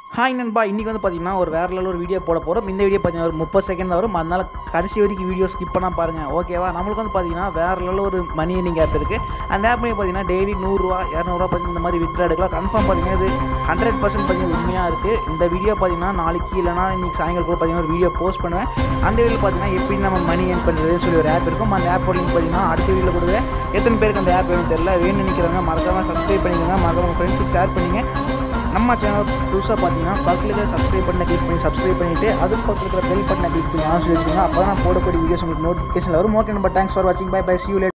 hi நண்பா இன்றைக்கி வந்து பார்த்தீங்கன்னா ஒரு வேறு லெவலில் ஒரு வீடியோ போட போகிறோம் இந்த வீடியோ பார்த்தீங்கன்னா ஒரு முப்பது செகண்ட் வரும் அதனால் கடைசி வரைக்கும் வீடியோ ஸ்கிப் பண்ணால் பாருங்கள் ஓகேவா நம்மளுக்கு வந்து பார்த்தீங்கன்னா வேறு லெவலில் ஒரு மணி நீங்கள் ஆப் இருக்குது அந்த ஆப் பண்ணி பார்த்தீங்கன்னா டெய்லி நூறுரூவா இரநூறுவா பார்த்தீங்கன்னா இந்த மாதிரி விட்ரா எடுக்கலாம் கன்ஃபார்ம் பார்த்தீங்கன்னா இது ஹண்ட்ரட் பர்சன்ட் பார்த்தீங்கன்னா உண்மையாக இருக்குது இந்த வீடியோ பார்த்தீங்கன்னா நாளைக்கு இல்லைனா இன்றைக்கி சாயங்காலம் கூட பார்த்தீங்கன்னா ஒரு வீடியோ போஸ்ட் பண்ணுவேன் அந்த வீடியோ பார்த்தீங்கன்னா எப்படி நம்ம மணி ஏர்ன் பண்ணுறதுன்னு சொல்லி ஒரு ஆப் இருக்கும் அந்த ஆப் லிங்க் பார்த்தீங்கன்னா அடுத்த வீடியோவில் கொடுக்குறேன் எத்தனை பேருக்கு அந்த ஆப் வேணும் தெரியல வேணும்னு நினைக்கிறவங்க மறக்காமல் சப்ஸ்கிரைப் பண்ணிக்கோங்க மறக்காம உங்கள் ஃப்ரெண்ட்ஸுக்கு ஷேர் பண்ணிங்க நம்ம சேனல் புதுசாக பார்த்தீங்கன்னா பக்கத்தில் இருக்கிற சப்ஸ்கிரைப் பண்ண கிளிக் பண்ணி சப்ஸ்கிரைப் பண்ணிவிட்டு அதுவும் பக்கத்தில் இருக்கிற பெல் பட்டனை கிளிக் பண்ணி ஆன் சொல்லி வச்சுக்கோங்க அப்போ தான் நான் போடக்கூடிய வீடியோஸ் உங்களுக்கு நோட்டிஃபிகேஷன் வரும் ஓகே நம்ம தேங்க்ஸ் ஃபார் வாட்சிங் பை பை சி யூ